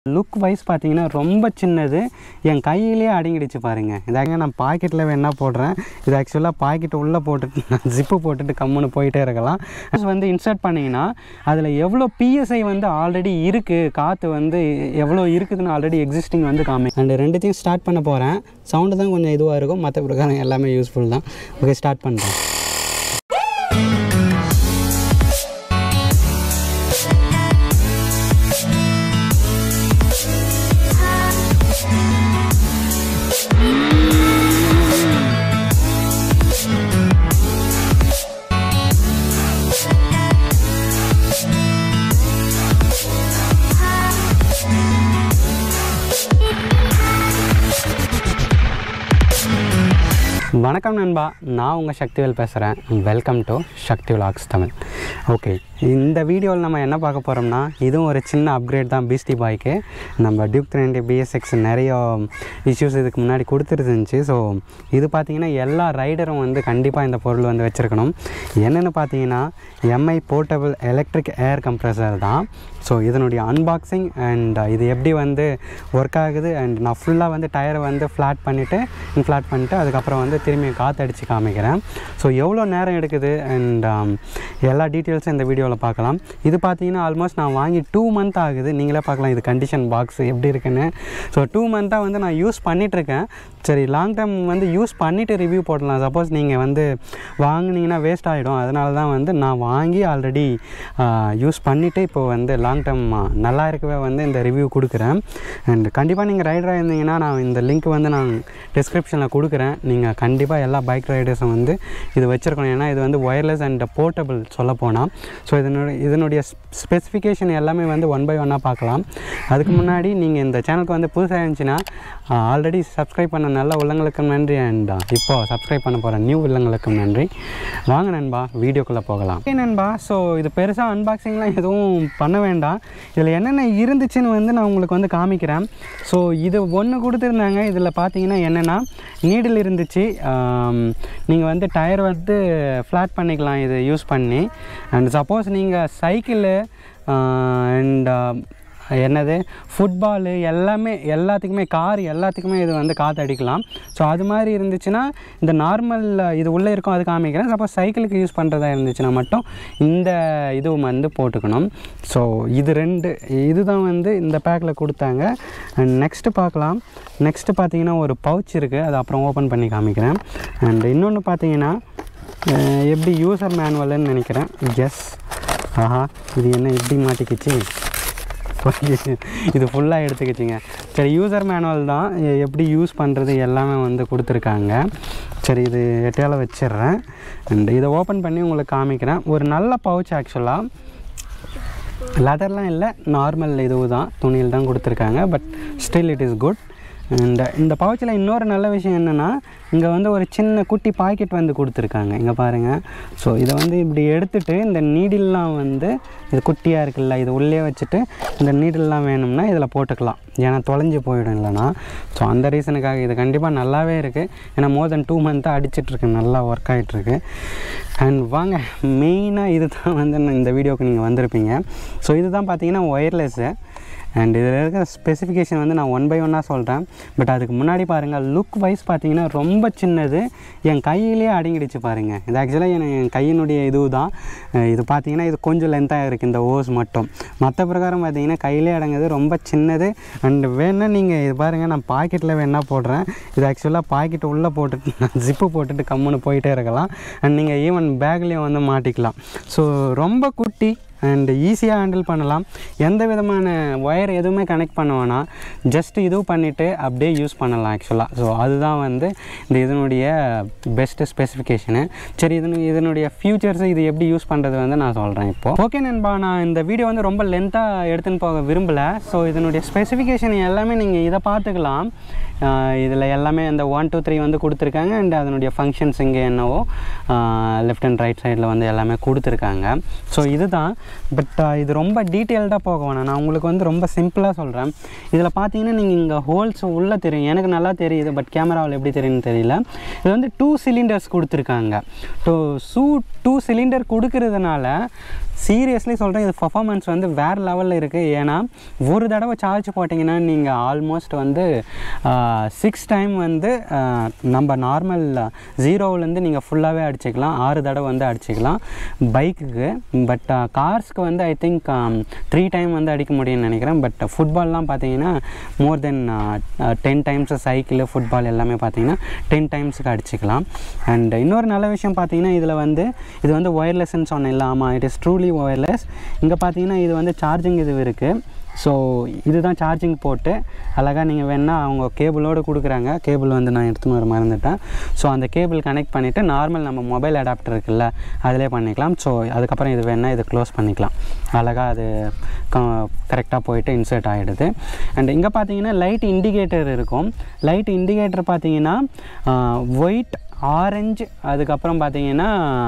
look wise பார்த்தீங்கன்னா ரொம்ப சின்னது என் கையிலேயே அடங்கிடுச்சு பாருங்க இதாங்க நான் பாக்கெட்டில் வேணா போடுறேன் இது ஆக்சுவலாக பாக்கெட் உள்ளே போட்டுட்டு நான் ஜிப்பு போட்டுட்டு கம்முன்னு போயிட்டே இருக்கலாம் Plus வந்து இன்சர்ட் பண்ணிங்கன்னா அதில் எவ்வளோ பிஎஸ்ஐ வந்து ஆல்ரெடி இருக்குது காற்று வந்து எவ்வளோ இருக்குதுன்னு ஆல்ரெடி எக்ஸிஸ்டிங் வந்து காமி அண்ட் ரெண்டுத்தையும் ஸ்டார்ட் பண்ண போகிறேன் சவுண்டு தான் கொஞ்சம் இதுவாக இருக்கும் மற்ற பிரகாரம் எல்லாமே யூஸ்ஃபுல் தான் ஓகே ஸ்டார்ட் பண்ணுறேன் வணக்கம் நண்பா நான் உங்கள் சக்திவேல் பேசுகிறேன் welcome to Sakthi vlogs Tamil okay இந்த வீடியோவில் நம்ம என்ன பார்க்க போகிறோம்னா இதுவும் ஒரு சின்ன அப்கிரேட் தான் பிஸ்டி பாய்க்கு நம்ம டியூக் த்ரீ பிஎஸ்எக்ஸ் நிறைய இஷ்யூஸ் இதுக்கு முன்னாடி கொடுத்துருந்துச்சு ஸோ இது பார்த்திங்கன்னா எல்லா ரைடரும் வந்து கண்டிப்பாக இந்த பொருள் வந்து வச்சுருக்கணும் என்னென்னு பார்த்தீங்கன்னா MI portable electric air compressor தான் ஸோ இதனுடைய அன்பாக்சிங் அண்ட் இது எப்படி வந்து ஒர்க் ஆகுது அண்ட் நான் ஃபுல்லாக வந்து டயரை வந்து ஃப்ளாட் பண்ணிவிட்டு ஃப்ளாட் பண்ணிவிட்டு அதுக்கப்புறம் வந்து திரும்பி காற்றடிச்சு காமிக்கிறேன் ஸோ எவ்வளோ நேரம் எடுக்குது அண்ட் எல்லா டீட்டெயில்ஸும் இந்த வீடியோவில் பார்க்கலாம் இது பார்த்தீங்கன்னா ஆல்மோஸ்ட் நான் வாங்கி டூ மந்த் ஆகுது நீங்களே பார்க்கலாம் இது கண்டிஷன் பாக்ஸ் எப்படி இருக்குன்னு ஸோ டூ மந்த்தாக வந்து நான் யூஸ் பண்ணிகிட்ருக்கேன் சரி லாங் டைம் வந்து யூஸ் பண்ணிவிட்டு ரிவ்யூ போடலாம் சப்போஸ் நீங்கள் வந்து வாங்குனீங்கன்னா வேஸ்ட் ஆகிடும் அதனால தான் வந்து நான் வாங்கி ஆல்ரெடி யூஸ் பண்ணிவிட்டு இப்போ வந்து லாங் டைம் நல்லா இருக்கவே வந்து இந்த ரிவ்யூ கொடுக்குறேன் அண்ட் கண்டிப்பாக நீங்கள் ரைடராக இருந்தீங்கன்னா நான் இந்த லிங்க் வந்து நான் டிஸ்கிரிப்ஷனில் கொடுக்குறேன் நீங்கள் கண்டிப்பாக எல்லா பைக் ரைடர்ஸும் வந்து இது வச்சுருக்கணும் ஏன்னா இது வந்து ஒயர்லெஸ் அண்ட் போர்ட்டபிள் சொல்ல போனால் ஸோ இதனுடைய இதனுடைய ஸ்பெசிஃபிகேஷன் எல்லாமே வந்து ஒன் பை ஒன்னாக பார்க்கலாம் அதுக்கு முன்னாடி நீங்கள் இந்த சேனலுக்கு வந்து புதுசாக இருந்துச்சுன்னா ஆல்ரெடி சப்ஸ்கிரைப் பண்ண நல்ல உள்ளங்களுக்கும் நன்றி அண்ட் இப்போது சப்ஸ்கிரைப் பண்ண போகிற நியூ உள்ளங்களுக்கும் நன்றி வாங்க நண்பா வீடியோக்குள்ளே போகலாம் ஓகே நண்பா ஸோ இது பெருசாக அன்பாக்சிங்லாம் எதுவும் பண்ண வேண்டாம் இதில் என்னென்ன இருந்துச்சுன்னு வந்து நான் உங்களுக்கு வந்து காமிக்கிறேன் ஸோ இது ஒன்று கொடுத்துருந்தாங்க இதில் பார்த்தீங்கன்னா என்னென்னா நீடில் இருந்துச்சு நீங்கள் வந்து டயர் வந்து ஃப்ளாட் பண்ணிக்கலாம் இது யூஸ் பண்ணி அண்ட் சப்போஸ் நீங்கள் சைக்கிளு அண்ட் என்னது ஃபுட்பாலு எல்லாமே எல்லாத்துக்குமே கார் எல்லாத்துக்குமே இது வந்து காற்று அடிக்கலாம் ஸோ அது மாதிரி இருந்துச்சுன்னா இந்த நார்மல் இது உள்ளே இருக்கும் அது காமிக்கிறேன் சப்போஸ் சைக்கிளுக்கு யூஸ் பண்ணுறதா இருந்துச்சுன்னா மட்டும் இந்த இது வந்து போட்டுக்கணும் ஸோ இது ரெண்டு இதுதான் வந்து இந்த பேக்கில் கொடுத்தாங்க அண்ட் நெக்ஸ்ட்டு பார்க்கலாம் நெக்ஸ்ட்டு பார்த்தீங்கன்னா ஒரு பவுச் இருக்குது அது அப்புறம் ஓப்பன் பண்ணி காமிக்கிறேன் அண்ட் இன்னொன்று பார்த்தீங்கன்னா அஹ், எப்படி யூசர் மேனுவல்னு நினைக்கிறேன் எஸ் ஆஹா இது என்ன எப்படி மாட்டிக்கிச்சு இது ஃபுல்லாக எடுத்துக்கிச்சிங்க சரி யூசர் மேனுவல் தான் எ- எப்படி யூஸ் பண்ணுறது எல்லாமே வந்து கொடுத்துருக்காங்க சரி இது எட்டையால் வச்சிடுறேன் அண்ட் இதை ஓப்பன் பண்ணி உங்களுக்கு காமிக்கிறேன் ஒரு நல்ல பவுச் ஆக்சுவலாக லெதர்லாம் இல்லை நார்மல் இதுவு தான் துணியில் தான் கொடுத்துருக்காங்க but still it is good and இந்த பவுச்சில் இன்னொரு நல்ல விஷயம் என்னென்னா இங்கே வந்து ஒரு சின்ன குட்டி பாக்கெட் வந்து கொடுத்துருக்காங்க இங்கே பாருங்கள் ஸோ இதை வந்து இப்படி எடுத்துட்டு இந்த நீடில்லாம் வந்து இது குட்டியாக இருக்குல்ல இது உள்ளே வச்சுட்டு இந்த நீடில்லாம் வேணும்னா இதில் போட்டுக்கலாம் ஏன்னா தொலைஞ்சு போயிடும் இல்லைனா ஸோ அந்த ரீசனுக்காக இது கண்டிப்பாக நல்லாவே இருக்குது ஏன்னா மோர் தென் டூ மந்த்தாக அடிச்சிட்ருக்கு நல்லா ஒர்க் ஆகிட்டுருக்கு அண்ட் வாங்க மெயினாக இது தான் வந்து நான் இந்த வீடியோக்கு நீங்கள் வந்திருப்பீங்க ஸோ இதுதான் பார்த்தீங்கன்னா ஒயர்லெஸ்ஸு அண்ட் இதில் இருக்கிற ஸ்பெசிஃபிகேஷன் வந்து நான் ஒன் பை ஒன்னாக சொல்கிறேன் பட் அதுக்கு முன்னாடி பாருங்கள் லுக் வைஸ் பார்த்தீங்கன்னா ரொம்ப சின்னது என் கையிலேயே அடங்கிடுச்சு பாருங்கள் இது ஆக்சுவலாக என் என் கையினுடைய இது தான் அஹ் இது பார்த்தீங்கன்னா இது கொஞ்சம் லென்த்தாக இருக்குது இந்த ஓஸ் மட்டும் மற்ற பிரகாரம் பார்த்தீங்கன்னா கையிலே அடங்குது ரொம்ப சின்னது அண்ட் வேணா நீங்கள் இது பாருங்கள் நான் பாக்கெட்டில் வேணா போடுறேன் இது ஆக்சுவலாக பாக்கெட் உள்ளே போட்டுட்டு நான் ஜிப்பு போட்டுட்டு கம்முன்னு போயிட்டே இருக்கலாம் அண்ட் நீங்கள் ஈவன் பேக்லேயும் வந்து மாட்டிக்கலாம் ஸோ ரொம்ப குட்டி அண்ட் ஈஸியாக ஹேண்டில் பண்ணலாம் எந்த விதமான ஒயர் எதுவுமே கனெக்ட் பண்ண வேணாம் ஜஸ்ட் இது பண்ணிவிட்டு அப்படியே யூஸ் பண்ணலாம் ஆக்சுவலாக ஸோ அதுதான் வந்து இந்த இதனுடைய பெஸ்ட்டு ஸ்பெசிஃபிகேஷனு சரி இதனு இதனுடைய ஃபியூச்சர்ஸ் இது எப்படி யூஸ் பண்ணுறது வந்து நான் சொல்கிறேன் இப்போ ஓகே நண்பா நான் இந்த வீடியோ வந்து ரொம்ப லென்த்தாக எடுத்துன்னு போக விரும்பலை ஸோ இதனுடைய ஸ்பெசிஃபிகேஷன் எல்லாமே நீங்கள் இதை பார்த்துக்கலாம் இதில் எல்லாமே அந்த ஒன் டூ த்ரீ வந்து கொடுத்துருக்காங்க அண்ட் அதனுடைய ஃபங்க்ஷன்ஸ் இங்கே என்னவோ லெஃப்ட் அண்ட் ரைட் சைடில் வந்து எல்லாமே கொடுத்துருக்காங்க ஸோ இதுதான் பட் இது ரொம்ப டீட்டெயில்டாக போக வேணாம் நான் உங்களுக்கு வந்து ரொம்ப சிம்பிளாக சொல்கிறேன் இதில் பார்த்தீங்கன்னா நீங்கள் இங்கே ஹோல்ஸ் உள்ளே தெரியும் எனக்கு நல்லா தெரியுது பட் கேமராவில் எப்படி தெரியும்னு தெரியல இது வந்து டூ சிலிண்டர்ஸ் கொடுத்துருக்காங்க டூ சூ டூ சிலிண்டர் கொடுக்கறதுனால சீரியஸ்லி சொல்கிறேன் இது பர்ஃபார்மன்ஸ் வந்து வேறு லெவலில் இருக்குது ஏன்னா ஒரு தடவை சார்ஜ் போட்டிங்கன்னா நீங்கள் ஆல்மோஸ்ட் வந்து சிக்ஸ் டைம் வந்து ஆஹ், நம்ம நார்மல் ஜீரோவிலேருந்து நீங்கள் ஃபுல்லாகவே அடிச்சுக்கலாம் ஆறு தடவை வந்து அடிச்சுக்கலாம் பைக்குக்கு பட் கார்ஸ்க்கு வந்து ஐ திங்க் த்ரீ டைம் வந்து அடிக்க முடியும்னு நினைக்கிறேன் பட் ஃபுட்பால்லாம் பார்த்தீங்கன்னா more than ten times cycle football எல்லாமே பார்த்தீங்கன்னா டென் டைம்ஸுக்கு அடிச்சுக்கலாம் அண்ட் இன்னொரு நல்ல விஷயம் பார்த்தீங்கன்னா இதில் வந்து இது வந்து ஒயர்லெஸ்ன்னு சொன்னேன் இல்லை ஆமாம் இட் இஸ் ட்ரூலி ஒயர்லெஸ் இங்கே பார்த்தீங்கன்னா இது வந்து சார்ஜிங் இது இருக்குது ஸோ இதுதான் சார்ஜிங் போட்டு அழகாக நீங்கள் வேணால் அவங்க கேபிளோடு கொடுக்குறாங்க கேபிள் வந்து நான் எடுத்துன்னு வர மறந்துட்டேன் ஸோ அந்த கேபிள் கனெக்ட் பண்ணிவிட்டு நார்மல் நம்ம மொபைல் அடாப்டர் இருக்குல்ல அதிலே பண்ணிக்கலாம் ஸோ அதுக்கப்புறம் இது வேணால் இதை க்ளோஸ் பண்ணிக்கலாம் அழகாக அது கரெக்டாக போயிட்டு இன்சர்ட் ஆகிடுது அண்ட் இங்கே பார்த்தீங்கன்னா லைட் இண்டிகேட்டர் இருக்கும் லைட் இண்டிகேட்டர் பார்த்தீங்கன்னா ஒயிட் ஆரஞ்சு அதுக்கப்புறம் பார்த்தீங்கன்னா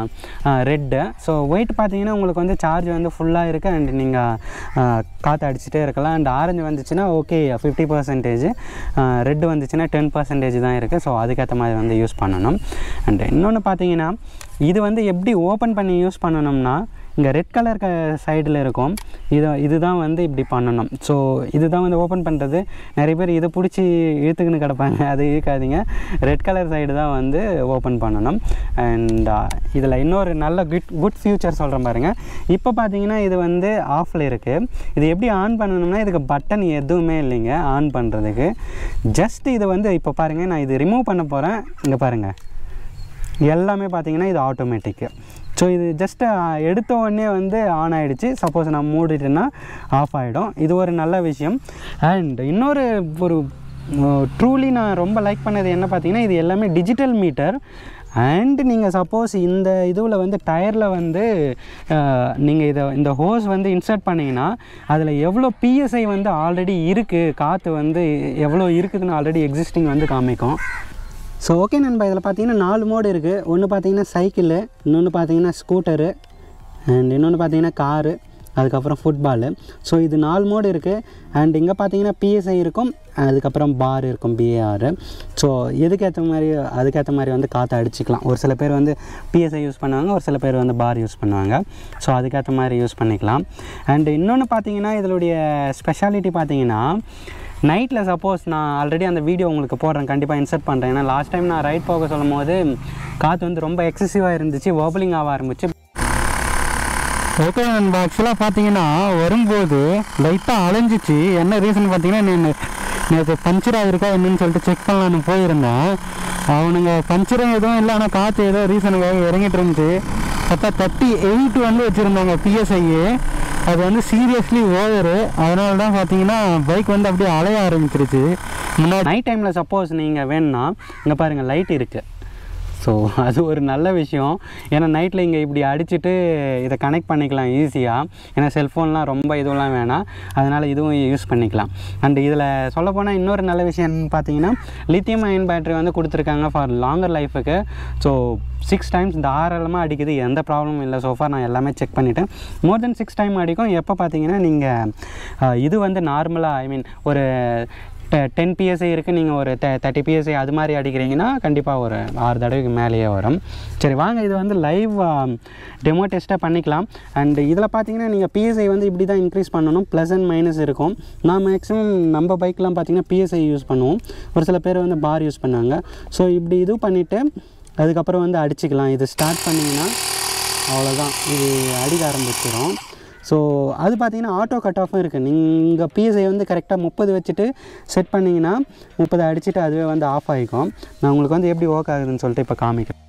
ரெட்டு ஸோ ஒயிட் பார்த்தீங்கன்னா உங்களுக்கு வந்து சார்ஜ் வந்து ஃபுல்லாக இருக்குது அண்ட் நீங்கள் காற்று அடிச்சுட்டே இருக்கலாம் அண்ட் ஆரஞ்சு வந்துச்சுன்னா ஓகே ஃபிஃப்டி பர்சன்டேஜ் ரெட்டு வந்துச்சுன்னா டென் பர்சன்டேஜ் தான் இருக்குது ஸோ அதுக்கேற்ற மாதிரி வந்து யூஸ் பண்ணணும் அண்ட் இன்னொன்று பார்த்தீங்கன்னா இது வந்து எப்படி ஓப்பன் பண்ணி யூஸ் பண்ணணும்னா இங்கே ரெட் கலர் க சைடில் இருக்கும் இது இதுதான் வந்து இப்படி பண்ணணும் ஸோ இதுதான் வந்து ஓப்பன் பண்ணுறது நிறைய பேர் இதை பிடிச்சி இழுத்துக்கின்னு கிடப்பாங்க அது இழுக்காதீங்க ரெட் கலர் சைடு தான் வந்து ஓப்பன் பண்ணணும் அண்ட் இதில் இன்னொரு நல்ல குட் குட் ஃபியூச்சர் சொல்கிறேன் பாருங்கள் இப்போ பார்த்தீங்கன்னா இது வந்து ஆஃபில் இருக்குது இது எப்படி ஆன் பண்ணணும்னா இதுக்கு பட்டன் எதுவுமே இல்லைங்க ஆன் பண்ணுறதுக்கு ஜஸ்ட் இது வந்து இப்போ பாருங்கள் நான் இது ரிமூவ் பண்ண போகிறேன் இங்கே பாருங்கள் எல்லாமே பார்த்தீங்கன்னா இது ஆட்டோமேட்டிக்கு ஸோ இது ஜஸ்ட்டு எடுத்த உடனே வந்து ஆன் ஆகிடுச்சு சப்போஸ் நான் மூடிட்டேன்னா ஆஃப் ஆகிடும் இது ஒரு நல்ல விஷயம் அண்ட் இன்னொரு ஒரு ட்ரூலி நான் ரொம்ப லைக் பண்ணது என்ன பார்த்தீங்கன்னா இது எல்லாமே டிஜிட்டல் மீட்டர் அண்ட் நீங்கள் சப்போஸ் இந்த இதுவில் வந்து டயரில் வந்து நீங்கள் இதை இந்த ஹோஸ் வந்து இன்சர்ட் பண்ணிங்கன்னா அதில் எவ்வளோ பிஎஸ்ஐ வந்து ஆல்ரெடி இருக்குது காற்று வந்து எவ்வளோ இருக்குதுன்னு ஆல்ரெடி எக்ஸிஸ்டிங் வந்து காமிக்கும் ஸோ ஓகே நண்பா இதில் பார்த்தீங்கன்னா நாலு மோடு இருக்குது ஒன்று பார்த்தீங்கன்னா சைக்கிளு இன்னொன்று பார்த்தீங்கன்னா ஸ்கூட்டரு அண்ட் இன்னொன்று பார்த்தீங்கன்னா காரு அதுக்கப்புறம் ஃபுட்பாலு ஸோ இது நாலு மோடு இருக்குது அண்ட் இங்கே பார்த்தீங்கன்னா பிஎஸ்ஐ இருக்கும் அதுக்கப்புறம் பார் இருக்கும் பிஏஆர் ஸோ எதுக்கேற்ற மாதிரி அதுக்கேற்ற மாதிரி வந்து காற்று அடிச்சுக்கலாம் ஒரு சில பேர் வந்து பிஎஸ்ஐ யூஸ் பண்ணுவாங்க ஒரு சில பேர் வந்து பார் யூஸ் பண்ணுவாங்க ஸோ அதுக்கேற்ற மாதிரி யூஸ் பண்ணிக்கலாம் அண்ட் இன்னொன்று பார்த்தீங்கன்னா இதனுடைய ஸ்பெஷாலிட்டி பார்த்தீங்கன்னா நைட்டில் சப்போஸ் நான் ஆல்ரெடி அந்த வீடியோ உங்களுக்கு போடுறேன் கண்டிப்பாக இன்சர்ட் பண்ணுறேன் ஏன்னா லாஸ்ட் டைம் நான் ரைட் போக சொல்லும் போது காற்று வந்து ரொம்ப எக்ஸசிவாக இருந்துச்சு ஓபலிங் ஆக ஆரம்பிச்சு ஓகே நண்பா ஆக்சுவலாக பார்த்தீங்கன்னா வரும்போது லைட்டாக அலைஞ்சிச்சு என்ன ரீசன் பார்த்தீங்கன்னா நான் நேற்று பஞ்சர் ஆகிருக்கா என்னன்னு சொல்லிட்டு செக் பண்ணலான்னு போயிருந்தேன் அவனுங்க பஞ்சரும் எதுவும் இல்லை ஆனால் காற்று ஏதோ ரீசனுக்காக இறங்கிட்டு இருந்துச்சு பார்த்தா தேர்ட்டி எயிட் வந்து வச்சுருந்தாங்க பிஎஸ்ஐயே அது வந்து சீரியஸ்லி ஓவரு அதனால தான் பார்த்தீங்கன்னா பைக் வந்து அப்படியே அலைய ஆரம்பிச்சிருச்சு முன்னாடி நைட் டைமில் சப்போஸ் நீங்கள் வேணும்னா இங்கே பாருங்கள் லைட் இருக்குது ஸோ அது ஒரு நல்ல விஷயம் ஏன்னா நைட்டில் இங்கே இப்படி அடிச்சுட்டு இதை கனெக்ட் பண்ணிக்கலாம் ஈஸியாக ஏன்னா செல்ஃபோன்லாம் ரொம்ப இதுவெல்லாம் வேணாம் அதனால் இதுவும் யூஸ் பண்ணிக்கலாம் அண்ட் இதில் சொல்லப்போனால் இன்னொரு நல்ல விஷயம் என்னன்னு பார்த்தீங்கன்னா லித்தியம் அயன் பேட்டரி வந்து கொடுத்துருக்காங்க ஃபார் லாங்கர் லைஃபுக்கு ஸோ சிக்ஸ் டைம்ஸ் தாராளமாக அடிக்குது எந்த ப்ராப்ளமும் இல்லை சோஃபா நான் எல்லாமே செக் பண்ணிவிட்டேன் மோர் தென் சிக்ஸ் டைம் அடிக்கும் எப்போ பார்த்தீங்கன்னா நீங்கள் இது வந்து நார்மலாக ஐ மீன் ஒரு டென் பிஎஸ்ஐ இருக்குது நீங்கள் ஒரு த தேர்ட்டி பிஎஸ்ஐ அது மாதிரி அடிக்கிறீங்கன்னா கண்டிப்பாக ஒரு ஆறு தடவைக்கு மேலேயே வரும் சரி வாங்க இது வந்து லைவ் டெமோ டெஸ்ட்டாக பண்ணிக்கலாம் அண்ட் இதில் பார்த்தீங்கன்னா நீங்கள் பிஎஸ்ஐ வந்து இப்படி தான் இன்க்ரீஸ் பண்ணணும் ப்ளஸ் அண்ட் மைனஸ் இருக்கும் நான் மேக்ஸிமம் நம்ம பைக்லாம் பார்த்தீங்கன்னா பிஎஸ்ஐ யூஸ் பண்ணுவோம் ஒரு சில பேர் வந்து பார் யூஸ் பண்ணாங்க ஸோ இப்படி இது பண்ணிவிட்டு அதுக்கப்புறம் வந்து அடிச்சுக்கலாம் இது ஸ்டார்ட் பண்ணிங்கன்னா அவ்வளோதான் இது அடிக்க ஆரம்பிச்சிடும் ஸோ அது பார்த்தீங்கன்னா ஆட்டோ கட் ஆஃபும் இருக்குது நீங்கள் பிஎஸ்ஐ வந்து கரெக்டாக முப்பது வச்சுட்டு செட் பண்ணிங்கன்னா முப்பது அடிச்சுட்டு அதுவே வந்து ஆஃப் ஆகிக்கும் நான் உங்களுக்கு வந்து எப்படி ஒர்க் ஆகுதுன்னு சொல்லிட்டு இப்போ காமிக்கிறேன்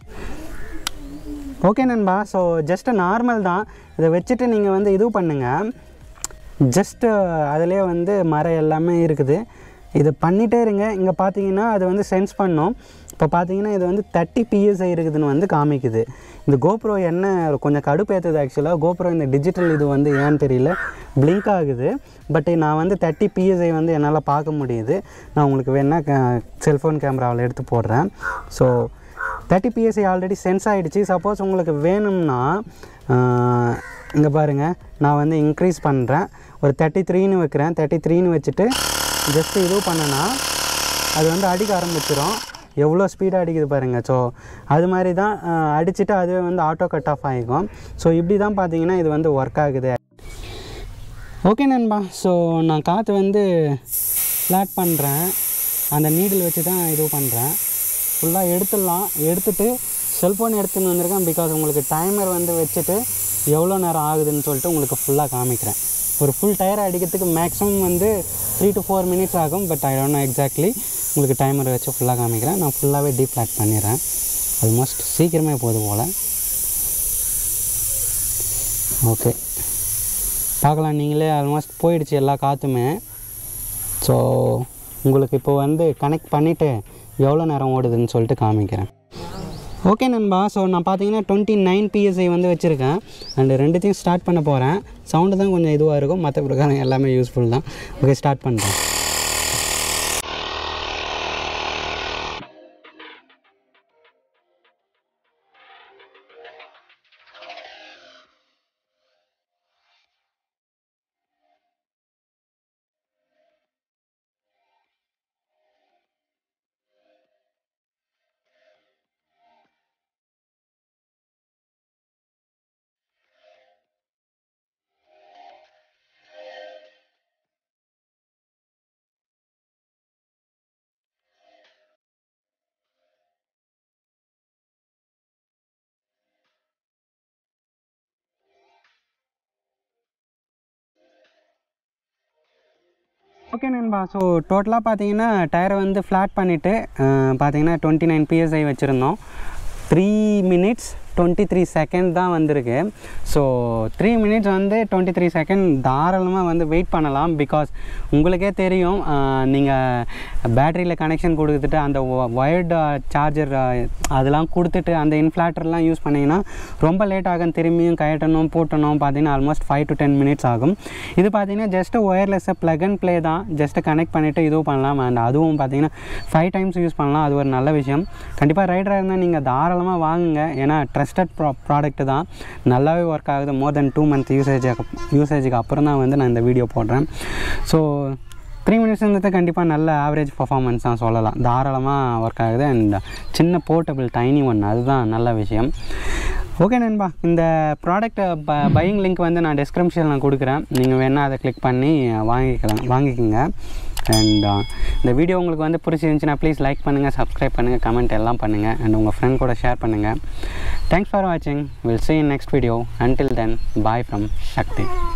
ஓகே நண்பா ஸோ ஜஸ்ட்டு நார்மல் தான் இதை வச்சுட்டு நீங்கள் வந்து இது பண்ணுங்கள் ஜஸ்ட்டு அதிலே வந்து மரம் எல்லாமே இருக்குது இது பண்ணிகிட்டே இருங்க இங்கே பார்த்தீங்கன்னா அது வந்து சென்ஸ் பண்ணும் இப்போ பார்த்தீங்கன்னா இது வந்து தேர்ட்டி பிஎஸ்ஐ இருக்குதுன்னு வந்து காமிக்குது இந்த கோப்ரோ என்ன கொஞ்சம் கடுப்பேற்றுது ஆக்சுவலாக கோப்ரோ இந்த டிஜிட்டல் இது வந்து ஏன்னு தெரியல பிளிங்க் ஆகுது பட் நான் வந்து தேர்ட்டி பிஎஸ்ஐ வந்து என்னால் பார்க்க முடியுது நான் உங்களுக்கு வேணால் செல்ஃபோன் கேமராவில் எடுத்து போடுறேன் so thirty PSI already sense ஆகிடுச்சு சப்போஸ் உங்களுக்கு வேணும்னா இங்கே பாருங்கள் நான் வந்து இன்க்ரீஸ் பண்ணுறேன் ஒரு தேர்ட்டி த்ரீன்னு வைக்கிறேன் தேர்ட்டி த்ரீன்னு வச்சுட்டு ஜஸ்ட்டு இது பண்ணேன்னா அது வந்து அடிக்க ஆரம்பிச்சிடும் எவ்வளோ ஸ்பீடாக அடிக்குது பாருங்கள் ஸோ அது மாதிரி தான் அடிச்சுட்டு அதுவே வந்து ஆட்டோ கட் ஆஃப் ஆகிக்கும் ஸோ இப்படி தான் பார்த்தீங்கன்னா இது வந்து ஒர்க் ஆகுது ஓகே நண்பா ஸோ நான் காற்று வந்து ஃப்ளாட் பண்ணுறேன் அந்த நீடில் வச்சு தான் இது பண்ணுறேன் ஃபுல்லாக எடுத்துடலாம் எடுத்துட்டு செல்ஃபோன் எடுத்துன்னு வந்திருக்கேன் பிகாஸ் உங்களுக்கு டைமர் வந்து வச்சுட்டு எவ்வளோ நேரம் ஆகுதுன்னு சொல்லிட்டு உங்களுக்கு ஃபுல்லாக காமிக்கிறேன் ஒரு ஃபுல் டயர் அடிக்கிறதுக்கு மேக்ஸிமம் வந்து த்ரீ டு ஃபோர் மினிட்ஸ் ஆகும் but I don't know exactly உங்களுக்கு டைமர் வச்சு ஃபுல்லாக காமிக்கிறேன் நான் ஃபுல்லாகவே டீப் ஃப்ளாட் பண்ணிடுறேன் ஆல்மோஸ்ட் சீக்கிரமே போகுது போல் ஓகே பார்க்கலாம் நீங்களே ஆல்மோஸ்ட் போயிடுச்சு எல்லா காற்றுமே ஸோ உங்களுக்கு இப்போ வந்து கனெக்ட் பண்ணிவிட்டு எவ்வளோ நேரம் ஓடுதுன்னு சொல்லிட்டு காமிக்கிறேன் ஓகே நண்பா ஸோ நான் பார்த்தீங்கன்னா டுவெண்ட்டி நைன் பிஎஸ்ஐ வந்து வச்சுருக்கேன் அண்டு ரெண்டுத்தையும் ஸ்டார்ட் பண்ண போகிறேன் சவுண்டு தான் கொஞ்சம் இதுவாக இருக்கும் மற்ற பிரகாரம் எல்லாமே யூஸ்ஃபுல் தான் ஓகே ஸ்டார்ட் பண்ணுறேன் ஓகே நண்பா ஸோ டோட்டலாக பார்த்தீங்கன்னா டயரை வந்து ஃப்ளாட் பண்ணிவிட்டு பார்த்தீங்கன்னா டுவெண்ட்டி நைன் பிஎஸ்ஐ வச்சுருந்தோம் three minutes twenty three second தான் வந்திருக்கு ஸோ த்ரீ மினிட்ஸ் வந்து டுவெண்ட்டி த்ரீ செகண்ட் தாராளமாக வந்து வெயிட் பண்ணலாம் பிகாஸ் உங்களுக்கே தெரியும் நீங்கள் பேட்டரியில் கனெக்ஷன் கொடுத்துட்டு அந்த ஒயர்டு சார்ஜர் அதெல்லாம் கொடுத்துட்டு அந்த இன்ஃப்ளாட்டர்லாம் யூஸ் பண்ணிங்கன்னா ரொம்ப லேட் ஆகும் திரும்பியும் கயட்டணும் போட்டணும் பார்த்தீங்கன்னா almost five to ten minutes ஆகும் இது பார்த்தீங்கன்னா ஜஸ்ட்டு ஒயர்லெஸ்ஸை ப்ளக் அண்ட் ப்ளே தான் ஜஸ்ட்டு கனெக்ட் பண்ணிவிட்டு இதுவும் பண்ணலாம் அண்ட் அதுவும் பார்த்தீங்கன்னா ஃபைவ் டைம்ஸ் யூஸ் பண்ணலாம் அது ஒரு நல்ல விஷயம் கண்டிப்பாக ரைடராக இருந்தால் நீங்கள் தாராளமாக வாங்குங்க ஏன்னா ட்ரஸ்டட் ப்ரா ப்ராடக்ட் தான் நல்லாவே ஒர்க் ஆகுது more than two month usage யூசேஜுக்கு அப்புறம் தான் வந்து நான் இந்த வீடியோ போடுறேன் ஸோ த்ரீ மினிட்ஸ்ன்றது கண்டிப்பாக நல்ல ஆவரேஜ் பர்ஃபார்மன்ஸ் தான் சொல்லலாம் தாராளமாக ஒர்க் ஆகுது அண்ட் சின்ன போர்ட்டபிள் டைனி ஒன் அதுதான் நல்ல விஷயம் ஓகே நண்பா இந்த ப்ராடக்ட் ப பையிங் லிங்க் வந்து நான் டிஸ்கிரிப்ஷனில் கொடுக்குறேன் நீங்கள் வேணால் அதை கிளிக் பண்ணி வாங்கிக்கலாம் வாங்கிக்கோங்க அண்ட் இந்த வீடியோ உங்களுக்கு வந்து பிடிச்சிருந்துச்சுன்னா ப்ளீஸ் லைக் பண்ணுங்கள் சப்ஸ்கிரைப் பண்ணுங்கள் கமெண்ட் எல்லாம் பண்ணுங்கள் அண்ட் உங்கள் ஃப்ரெண்ட் கூட ஷேர் பண்ணுங்கள் தேங்க்ஸ் ஃபார் வாட்சிங் will see in next video until then bye from shakti